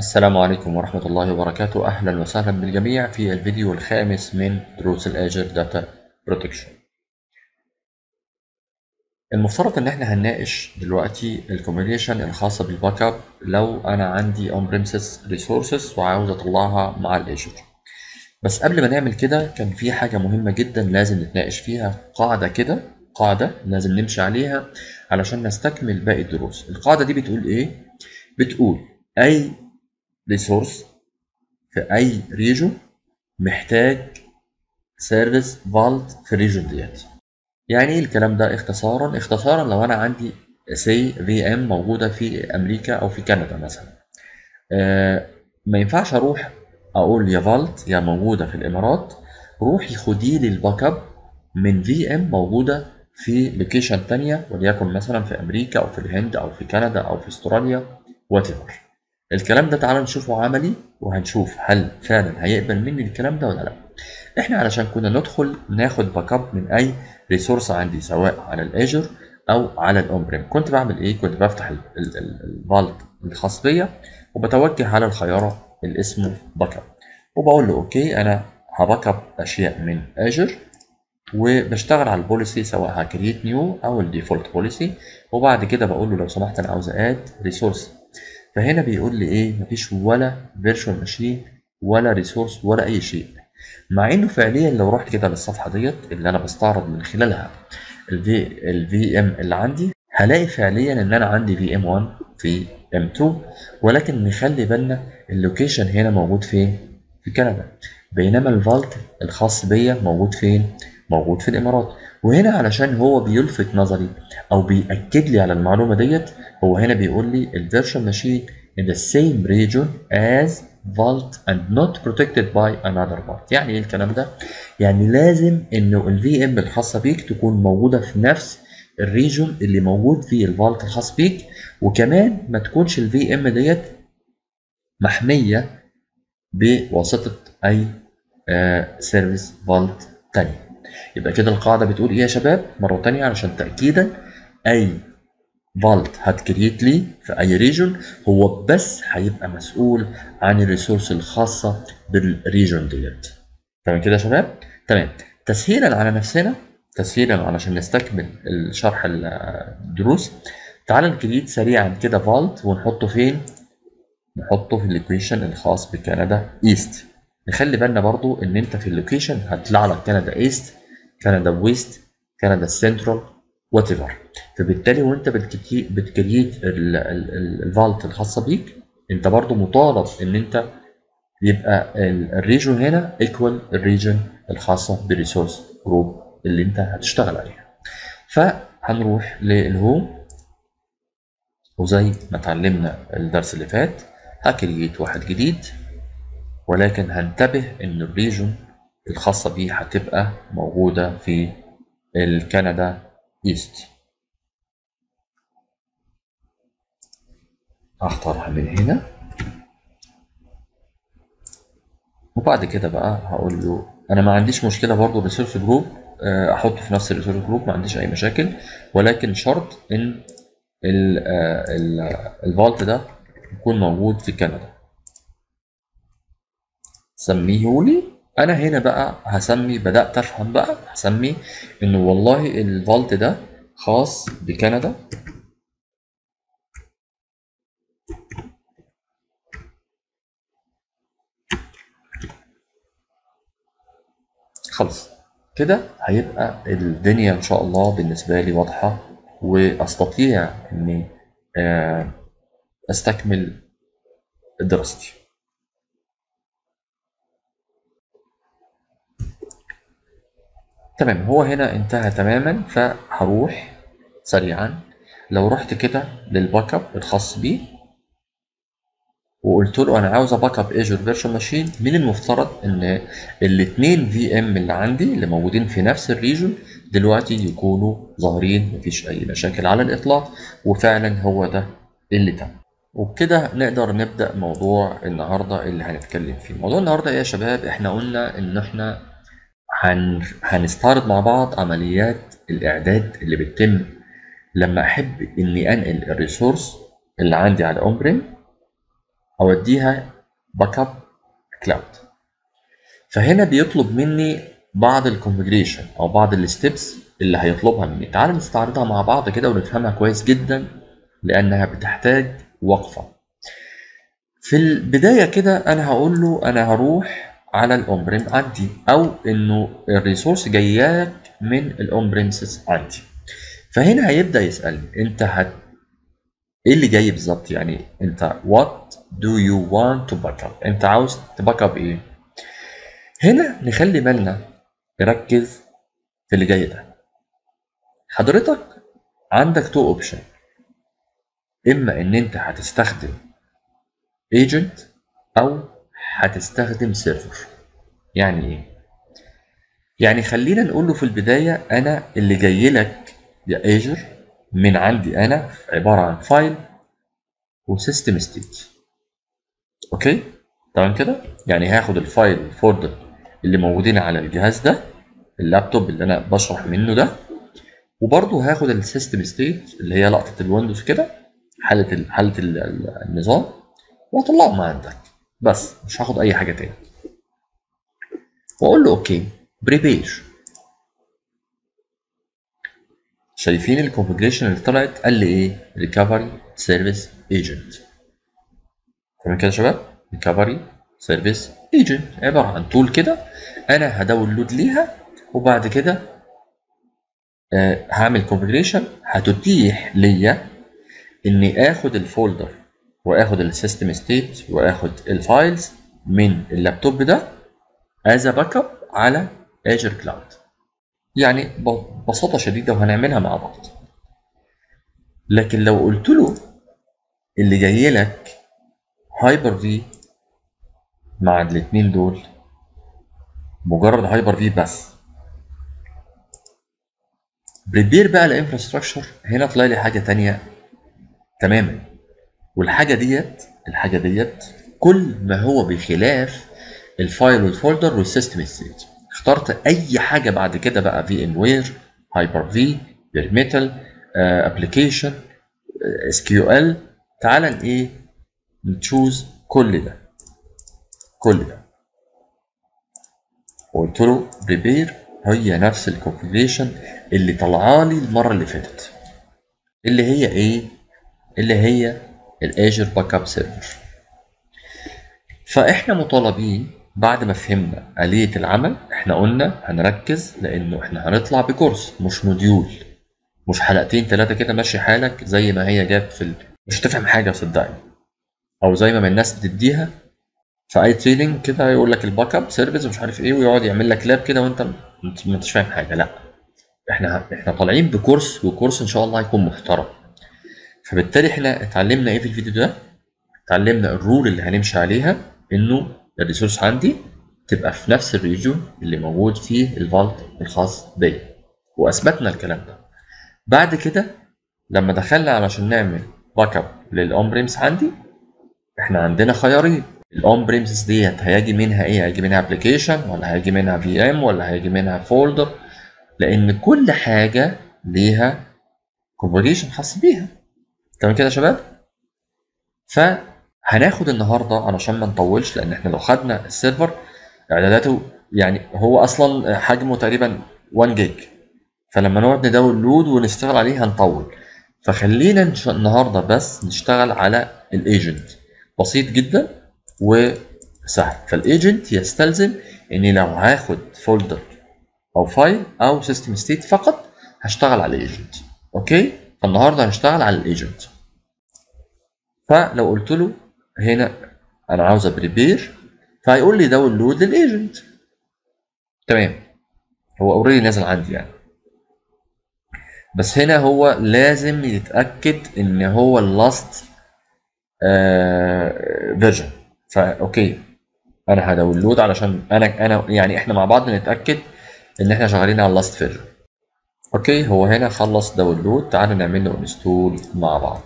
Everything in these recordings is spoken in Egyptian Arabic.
السلام عليكم ورحمة الله وبركاته أهلا وسهلا بالجميع في الفيديو الخامس من دروس الآجر داتا بروتكشن المفترض إن إحنا هنناقش دلوقتي الكومبينيشن الخاصة بالباك اب لو أنا عندي اون بريمسز ريسورسز وعاوز أطلعها مع الآجر بس قبل ما نعمل كده كان في حاجة مهمة جدا لازم نتناقش فيها قاعدة كده قاعدة لازم نمشي عليها علشان نستكمل باقي الدروس القاعدة دي بتقول إيه؟ بتقول أي ريسورس في اي ريجون محتاج سيرفيس فالت في الريجون ديت يعني ايه الكلام ده اختصارا اختصارا لو انا عندي سي في ام موجوده في امريكا او في كندا مثلا آه ما ينفعش اروح اقول يا فالت يا موجوده في الامارات روحي خدي لي الباك اب من في ام موجوده في لوكيشن تانية وليكن مثلا في امريكا او في الهند او في كندا او في استراليا وات الكلام ده تعالى نشوفه عملي وهنشوف هل فعلا هيقبل مني الكلام ده ولا لا احنا علشان كنا ندخل ناخد باك اب من اي ريسورس عندي سواء على الاجر او على الاون بريم كنت بعمل ايه كنت بفتح الفالت الخاص بيا وبتوجه على الخياره اللي اسمه باك اب وبقول له اوكي انا هباك اب اشياء من اجر وبشتغل على البوليسي سواء هكريت نيو او الديفولت بوليسي وبعد كده بقول له لو سمحت انا عاوز اد ريسورس فهنا بيقول لي ايه مفيش ولا فيرتشوال ماشين ولا ريسورس ولا اي شيء مع انه فعليا لو رحت كده للصفحه ديت اللي انا بستعرض من خلالها الفي الفي ام اللي عندي هلاقي فعليا ان انا عندي في ام 1 في ام 2 ولكن نخلي بالنا اللوكيشن هنا موجود فين في كندا بينما الفالت الخاص بيا موجود فين موجود في الامارات وهنا علشان هو بيلفت نظري او بيأكد لي على المعلومه ديت هو هنا بيقول لي الفيرشوال ماشين in the same region as vault and not protected by another part يعني ايه الكلام ده يعني لازم انه الفي ام الخاصه بيك تكون موجوده في نفس الريجون اللي موجود فيه الفالت الخاص بيك وكمان ما تكونش الفي ام ديت محميه بواسطه اي سيرفيس فالت تاني يبقى كده القاعده بتقول ايه يا شباب مره تانية علشان تاكيدا اي فالت هتكريت لي في اي ريجون هو بس هيبقى مسؤول عن الريسورس الخاصه بالريجون ديت تمام كده يا شباب تمام تسهيلا على نفسنا تسهيلا علشان نستكمل الشرح الدروس تعال نكريت سريعا كده فالت ونحطه فين نحطه في اللوكيشن الخاص بكندا ايست نخلي بالنا برضو ان انت في اللوكيشن هتطلع لك كندا ايست كندا ويست كندا سنترال وات ايفر فبالتالي وانت بتكريت الفالت الخاصه بيك انت برضو مطالب ان انت يبقى الريجون هنا ايكوال الريجن الخاصه بالريسورس جروب اللي انت هتشتغل عليها فهنروح للهوم وزي ما اتعلمنا الدرس اللي فات هكريت واحد جديد ولكن هنتبه ان الريجون الخاصه بيه هتبقى موجوده في الكندا ايست هختارها من هنا وبعد كده بقى هقول له انا ما عنديش مشكله برضو الريسورس جروب احطه في نفس الريسورس جروب ما عنديش اي مشاكل ولكن شرط ان الفالت ده يكون موجود في كندا سميه لي انا هنا بقى هسمي بدات افهم بقى هسمي انه والله الفالت ده خاص بكندا خلص كده هيبقى الدنيا ان شاء الله بالنسبه لي واضحه واستطيع اني استكمل دراستي تمام هو هنا انتهى تماما فهروح سريعا لو رحت كده للباك اب الخاص بيه وقلت له انا عاوز باك اب ايجور فيرتشوال ماشين من المفترض ان الاثنين في ام اللي عندي اللي موجودين في نفس الريجون دلوقتي يكونوا ظاهرين مفيش اي مشاكل على الاطلاق وفعلا هو ده اللي تم وبكده نقدر نبدا موضوع النهارده اللي هنتكلم فيه موضوع النهارده يا شباب احنا قلنا ان احنا هن... هنستعرض مع بعض عمليات الاعداد اللي بتتم لما احب اني انقل الريسورس اللي عندي على اون بريم اوديها باك اب كلاود فهنا بيطلب مني بعض الكونفجريشن او بعض الستبس اللي هيطلبها مني تعال نستعرضها مع بعض كده ونفهمها كويس جدا لانها بتحتاج وقفه في البدايه كده انا هقول له انا هروح على الاون بريم عندي او انه الريسورس جاياك من الاون بريمسز عندي فهنا هيبدا يسالني انت هت ايه اللي جاي بالظبط يعني انت what do you want to back up انت عاوز تباك اب ايه هنا نخلي بالنا نركز في اللي جاي ده حضرتك عندك تو اوبشن اما ان انت هتستخدم ايجنت او هتستخدم سيرفر يعني ايه يعني خلينا نقول له في البدايه انا اللي جاي لك يا ايجر من عندي انا عباره عن فايل وسيستم ستيت اوكي تمام كده يعني هاخد الفايل الفولدر اللي موجودين على الجهاز ده اللابتوب اللي انا بشرح منه ده وبرضه هاخد السيستم ستيت اللي هي لقطه الويندوز كده حاله ال حاله ال النظام واطلعهم عندك بس مش هاخد اي حاجه تاني واقول له اوكي بريبير شايفين الكونفجريشن اللي طلعت قال لي ايه ريكفري سيرفيس ايجنت تمام كده يا شباب ريكفري سيرفيس ايجنت عباره عن تول كده انا هداونلود ليها وبعد كده آه هعمل كونفجريشن هتتيح ليا اني اخد الفولدر واخد السيستم ستيت واخد الفايلز من اللابتوب ده از باك اب على اجر كلاود يعني ببساطه شديده وهنعملها مع بعض لكن لو قلت له اللي جاي لك هايبر في مع الاثنين دول مجرد هايبر في بس بريبير بقى الانفراستراكشر هنا طلع لي حاجه تانية تماما والحاجه ديت الحاجه ديت كل ما هو بخلاف الفايل والفولدر والسيستم ستيت اخترت اي حاجه بعد كده بقى في ام وير هايبر في بير ميتال ابلكيشن اس كيو ال تعال ايه نتشوز كل ده كل ده وقلت له بريبير هي نفس الكونفيجريشن اللي طالعه لي المره اللي فاتت اللي هي ايه اللي هي الاجر باك اب سيرفر فاحنا مطالبين بعد ما فهمنا آلية العمل احنا قلنا هنركز لانه احنا هنطلع بكورس مش موديول مش حلقتين ثلاثة كده ماشي حالك زي ما هي جت في ال... مش هتفهم حاجة صدقني او زي ما الناس بتديها في اي تريننج كده يقول لك الباك اب سيرفيس ومش عارف ايه ويقعد يعمل لك لاب كده وانت ما انتش فاهم حاجه لا احنا احنا طالعين بكورس وكورس ان شاء الله هيكون محترم فبالتالي احنا اتعلمنا ايه في الفيديو ده اتعلمنا الرول اللي هنمشي عليها انه الريسورس عندي تبقى في نفس الريجون اللي موجود فيه الفالت الخاص بيا واثبتنا الكلام ده بعد كده لما دخلنا علشان نعمل باك اب للاون بريمس عندي احنا عندنا خيارين الاون بريمسز ديت هيجي منها ايه هيجي منها ابلكيشن ولا هيجي منها في ام ولا هيجي منها فولدر لان كل حاجه ليها كونفجريشن خاص بيها تمام كده يا شباب فهناخد النهارده علشان ما نطولش لان احنا لو خدنا السيرفر اعداداته يعني هو اصلا حجمه تقريبا 1 جيج فلما نقعد نداونلود ونشتغل عليه هنطول فخلينا النهارده بس نشتغل على الايجنت بسيط جدا وسهل فالايجنت يستلزم اني لو هاخد فولدر او فايل او سيستم ستيت فقط هشتغل على الايجنت اوكي فالنهارده هنشتغل على الايجنت فلو قلت له هنا انا عاوز ابريبير فهيقول لي داونلود للايجنت تمام هو اوريدي نازل عندي يعني بس هنا هو لازم يتاكد ان هو اللاست فيرجن فا اوكي انا هداونلود علشان انا انا يعني احنا مع بعض نتاكد ان احنا شغالين على اللاست فيرجن اوكي هو هنا خلص داونلود تعالوا نعمل له انستول مع بعض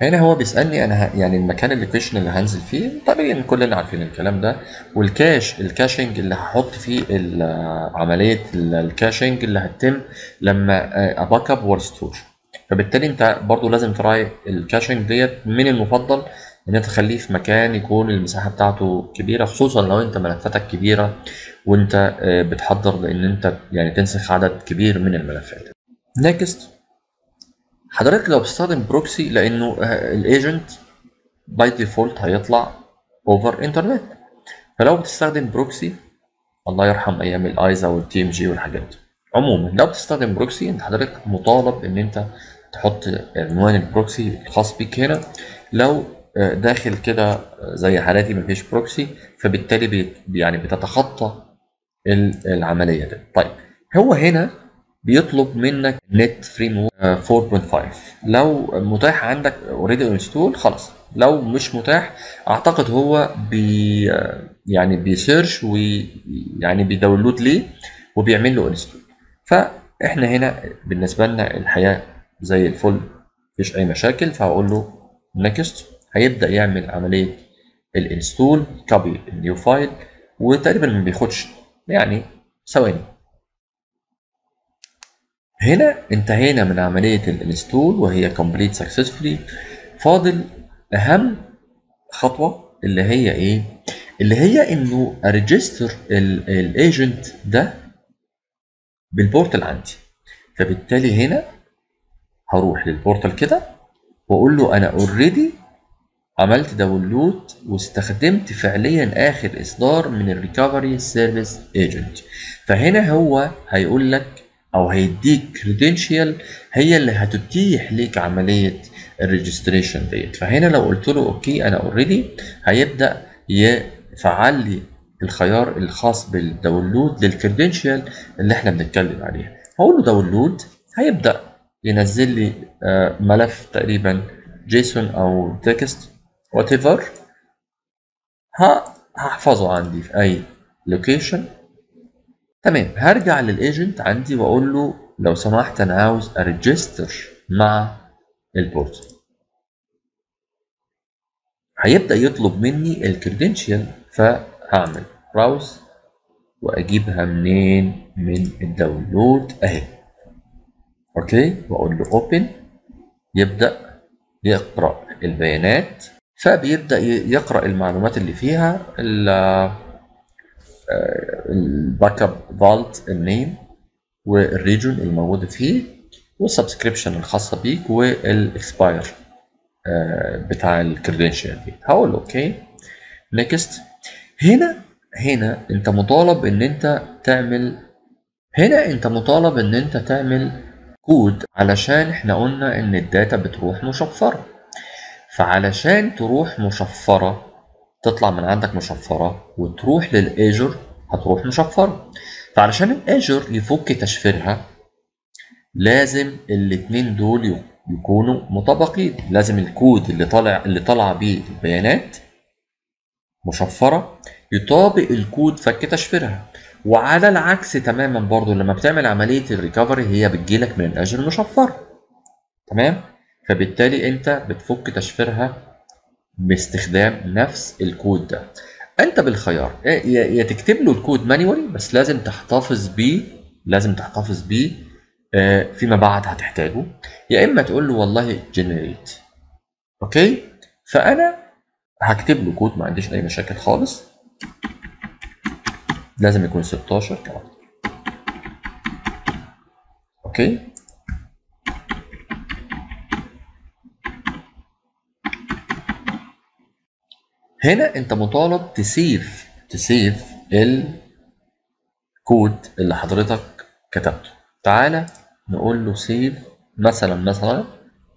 هنا هو بيسألني أنا ه... يعني المكان اللوكيشن اللي هنزل فيه طبيعي كلنا عارفين الكلام ده والكاش الكاشنج اللي هحط فيه ال- عملية ال- الكاشنج اللي هتتم لما أباك اب ورستور فبالتالي أنت برضو لازم تراعي الكاشنج ديت من المفضل إن أنت تخليه في مكان يكون المساحة بتاعته كبيرة خصوصا لو أنت ملفاتك كبيرة وأنت آه، بتحضر لأن أنت يعني تنسخ عدد كبير من الملفات. نيكست حضرتك لو بتستخدم بروكسي لانه الايجنت باي ديفولت هيطلع اوفر انترنت فلو بتستخدم بروكسي الله يرحم ايام الايزا والتي ام جي والحاجات دي عموما لو بتستخدم بروكسي انت حضرتك مطالب ان انت تحط عنوان البروكسي الخاص بيك هنا لو آه، داخل كده آه، زي حالاتي مفيش بروكسي فبالتالي بيت يعني بتتخطى ال- العمليه دي طيب هو هنا بيطلب منك نت فريم 4.5 لو متاح عندك اوريدي انستول خلاص لو مش متاح اعتقد هو بي يعني بيسيرش ويعني بيداونلود ليه وبيعمل له انستول فاحنا هنا بالنسبه لنا الحياه زي الفل مفيش اي مشاكل فهقول له نكست هيبدا يعمل عمليه الانستول كوبي النيو فايل وتقريبا ما بياخدش يعني ثواني هنا انتهينا من عملية الانستول وهي complete successfully فاضل أهم خطوة اللي هي إيه؟ اللي هي إنه أريجستر الايجنت ده بالبورتال عندي فبالتالي هنا هروح للبورتال كده وأقول له أنا اوريدي عملت داونلود واستخدمت فعليا آخر إصدار من الريكفري سيرفيس ايجنت فهنا هو هيقول لك او هيديك كريدنشال هي اللي هتتيح ليك عمليه الريجستريشن ديت فهنا لو قلت له اوكي انا اوريدي هيبدا يفعل لي الخيار الخاص بالداونلود للكريدنشال اللي احنا بنتكلم عليها هقول له داونلود هيبدا ينزل لي آه، ملف تقريبا جيسون او تكست وات ايفر هحفظه عندي في اي لوكيشن تمام هرجع للايجنت عندي واقول له لو سمحت انا عاوز اريجستر مع البورتال هيبدا يطلب مني الكريدنشال فهعمل براوز واجيبها منين من الداونلود اهي اوكي واقول له اوبن يبدا يقرا البيانات فبيبدا ي- يقرا المعلومات اللي فيها ال- الباك اب فالت النيم والريجون الموجوده فيه والسبسكريبشن الخاصه بيك والاكسباير بتاع الكريدنشال دي هقول له اوكي نيكست هنا هنا انت مطالب ان انت تعمل هنا انت مطالب ان انت تعمل كود علشان احنا قلنا ان الداتا بتروح مشفره فعلشان تروح مشفره تطلع من عندك مشفره وتروح للايجر هتروح مشفره فعلشان الايجر يفك تشفيرها لازم الاتنين دول ي- يكونوا مطابقين لازم الكود اللي طالع اللي طالعه بيه البيانات مشفره يطابق الكود فك تشفيرها وعلى العكس تماما برضو لما بتعمل عمليه الريكفري هي بتجيلك من الاجر مشفره تمام فبالتالي انت بتفك تشفيرها باستخدام نفس الكود ده انت بالخيار يا يا تكتب له الكود مانيوالي بس لازم تحتفظ بيه لازم تحتفظ بيه آه، فيما بعد هتحتاجه يا اما تقول له والله جنريت اوكي فانا هكتب له كود ما عنديش اي مشاكل خالص لازم يكون 16 كمان اوكي هنا انت مطالب تسيف تسيف الكود اللي حضرتك كتبته تعالى نقول له سيف مثلا مثلا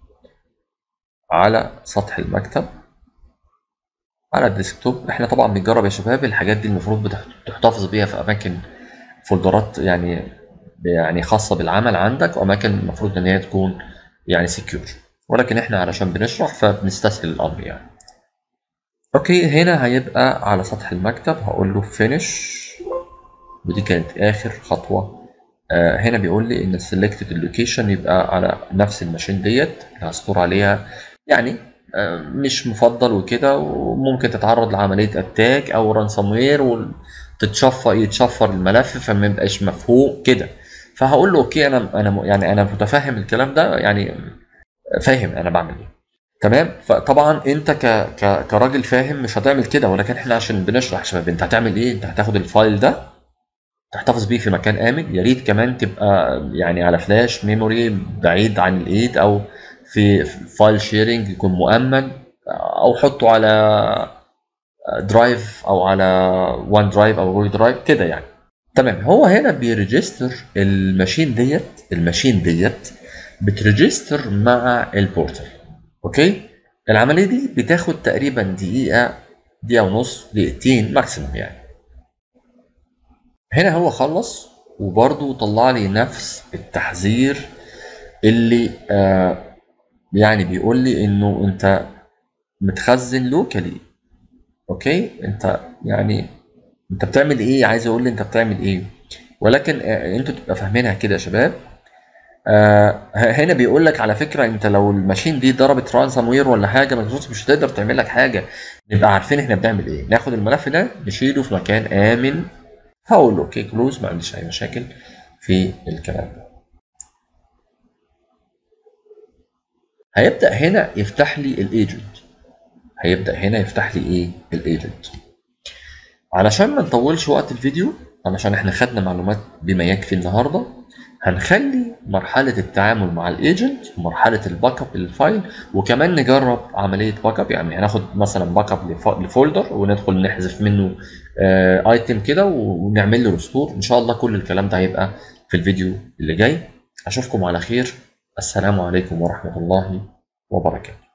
على سطح المكتب على الديسكتوب احنا طبعا بنجرب يا شباب الحاجات دي المفروض بتح- تحتفظ بيها في اماكن فولدرات يعني يعني خاصه بالعمل عندك واماكن المفروض ان هي تكون يعني سكيور ولكن احنا علشان بنشرح فبنستسهل الامر يعني اوكي هنا هيبقى على سطح المكتب هقول له فينيش ودي كانت اخر خطوه آه هنا بيقول لي ان selected اللوكيشن يبقى على نفس الماشين ديت اللي هستور عليها يعني آه، مش مفضل وكده وممكن تتعرض لعمليه اتاك او رانسوم وير وتتشفر يتشفر الملف فما يبقاش مفهوم كده فهقول له اوكي انا انا م- يعني انا متفهم الكلام ده يعني فاهم انا بعمل ايه تمام فطبعا انت ك... ك... كراجل فاهم مش هتعمل كده ولكن احنا عشان بنشرح يا شباب انت هتعمل ايه انت هتاخد الفايل ده تحتفظ بيه في مكان امن يا ريت كمان تبقى يعني على فلاش ميموري بعيد عن الايد او في فايل شيرنج يكون مؤمن او حطه على درايف او على وان درايف او جوجل درايف كده يعني تمام هو هنا بيرجستر الماشين ديت الماشين ديت بتريجستر مع البورتال اوكي العمليه دي بتاخد تقريبا دقيقه دقيقه ونص دقيقتين ماكسيموم يعني هنا هو خلص وبرضه طلع لي نفس التحذير اللي آه يعني بيقول لي انه انت متخزن لوكالي اوكي انت يعني انت بتعمل ايه عايز اقول لي انت بتعمل ايه ولكن آه انتوا تبقى فاهمينها كده يا شباب آه هنا بيقول لك على فكره انت لو الماشين دي ضربت رانسوم وير ولا حاجه مايكروسوفت مش هتقدر تعمل لك حاجه نبقى عارفين احنا بنعمل ايه ناخد الملف ده نشيله في مكان امن هقول له اوكي كلوز ما عنديش اي مشاكل في الكلام ده هيبدا هنا يفتح لي الايجنت هيبدا هنا يفتح لي ايه الايجنت علشان ما نطولش وقت الفيديو علشان احنا خدنا معلومات بما يكفي النهارده هنخلي مرحلة التعامل مع الايجنت ومرحلة الباك اب للفايل وكمان نجرب عملية باك اب يعني هناخد مثلا باك اب لفولدر وندخل نحذف منه ايتم كده ونعمل له ريستور ان شاء الله كل الكلام ده هيبقى في الفيديو اللي جاي اشوفكم على خير السلام عليكم ورحمة الله وبركاته